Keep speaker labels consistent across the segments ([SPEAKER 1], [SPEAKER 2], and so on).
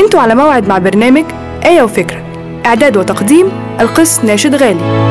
[SPEAKER 1] انتوا على موعد مع برنامج آية وفكرة إعداد وتقديم القس ناشد غالي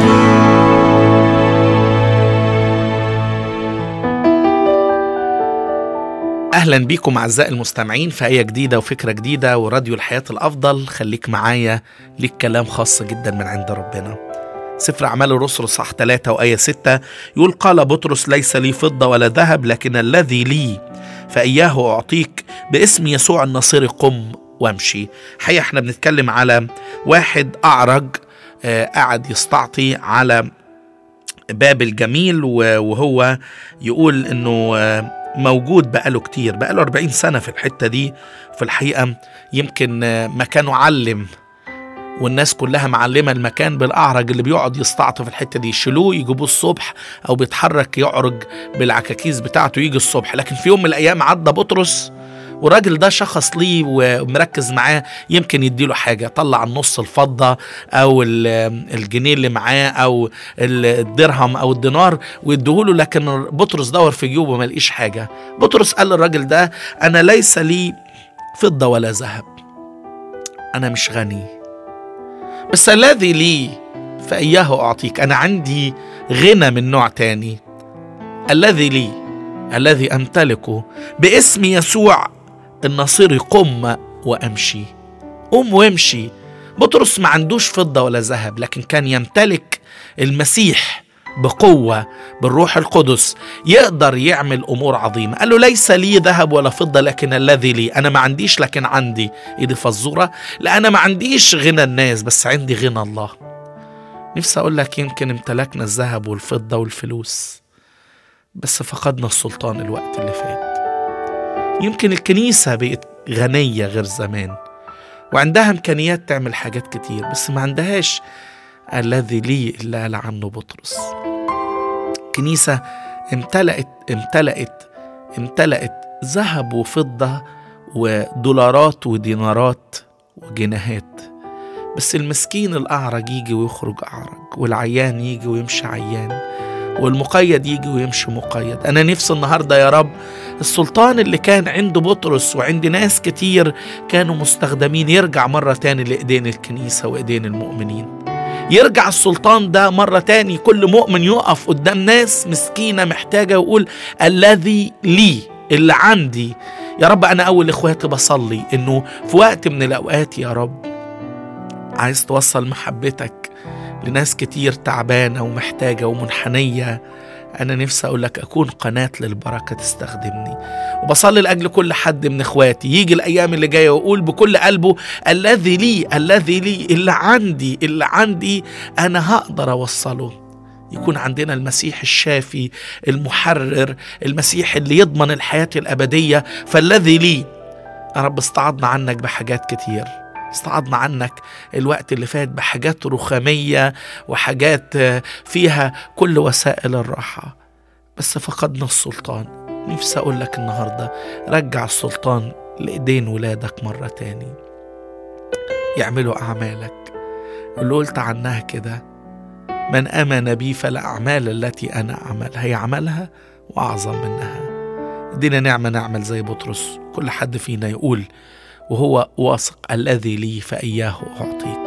[SPEAKER 2] اهلا بيكم اعزائي المستمعين في ايه جديده وفكره جديده وراديو الحياه الافضل خليك معايا ليك كلام خاص جدا من عند ربنا سفر اعمال الرسل صح 3 وايه 6 يقول قال بطرس ليس لي فضه ولا ذهب لكن الذي لي فاياه اعطيك باسم يسوع الناصري قم وامشي حقيقه احنا بنتكلم على واحد اعرج آه، قاعد يستعطي على باب الجميل و- وهو يقول انه آه، موجود بقاله كتير بقاله 40 سنة في الحتة دي في الحقيقة يمكن آه، مكانه علم والناس كلها معلمة المكان بالأعرج اللي بيقعد يستعطف في الحتة دي يشيلوه يجيبوه الصبح أو بيتحرك يعرج بالعكاكيز بتاعته يجي الصبح لكن في يوم من الأيام عدى بطرس والراجل ده شخص ليه ومركز معاه يمكن يديله حاجة طلع النص الفضة أو ال- الجنيه اللي معاه أو الدرهم أو الدينار ويديهوله لكن بطرس دور في جيوبه ما لقيش حاجة بطرس قال للراجل ده أنا ليس لي فضة ولا ذهب أنا مش غني بس الذي لي فإياه أعطيك أنا عندي غنى من نوع تاني الذي لي الذي أمتلكه باسم يسوع الناصري قم وأمشي قم وامشي بطرس ما عندوش فضة ولا ذهب لكن كان يمتلك المسيح بقوة بالروح القدس يقدر يعمل أمور عظيمة قال له ليس لي ذهب ولا فضة لكن الذي لي أنا ما عنديش لكن عندي إيه دي فزورة لا أنا ما عنديش غنى الناس بس عندي غنى الله نفسي أقول لك يمكن امتلكنا الذهب والفضة والفلوس بس فقدنا السلطان الوقت اللي فات يمكن الكنيسة بقت غنية غير زمان وعندها إمكانيات تعمل حاجات كتير بس ما عندهاش الذي لي اللي قال عنه بطرس كنيسة امتلأت امتلأت امتلأت ذهب وفضة ودولارات ودينارات وجنيهات بس المسكين الأعرج يجي ويخرج أعرج والعيان يجي ويمشي عيان والمقيد يجي ويمشي مقيد أنا نفسي النهاردة يا رب السلطان اللي كان عند بطرس وعند ناس كتير كانوا مستخدمين يرجع مرة تاني لإيدين الكنيسة وإيدين المؤمنين يرجع السلطان ده مرة تاني كل مؤمن يقف قدام ناس مسكينة محتاجة ويقول الذي لي اللي عندي يا رب أنا أول إخواتي بصلي إنه في وقت من الأوقات يا رب عايز توصل محبتك لناس كتير تعبانة ومحتاجة ومنحنية أنا نفسي أقول لك أكون قناة للبركة تستخدمني وبصلي لأجل كل حد من إخواتي يجي الأيام اللي جاية ويقول بكل قلبه الذي لي الذي لي اللي عندي اللي عندي أنا هقدر أوصله يكون عندنا المسيح الشافي المحرر المسيح اللي يضمن الحياة الأبدية فالذي لي يا رب استعضنا عنك بحاجات كتير استعضنا عنك الوقت اللي فات بحاجات رخامية وحاجات آه، فيها كل وسائل الراحة بس فقدنا السلطان نفسي أقول لك النهاردة رجع السلطان لإيدين ولادك مرة تاني يعملوا أعمالك اللي قلت عنها كده من آمن بي فالأعمال التي أنا أعملها يعملها وأعظم منها ادينا نعمة نعمل زي بطرس كل حد فينا يقول وهو واثق الذي لي فإياه أعطيك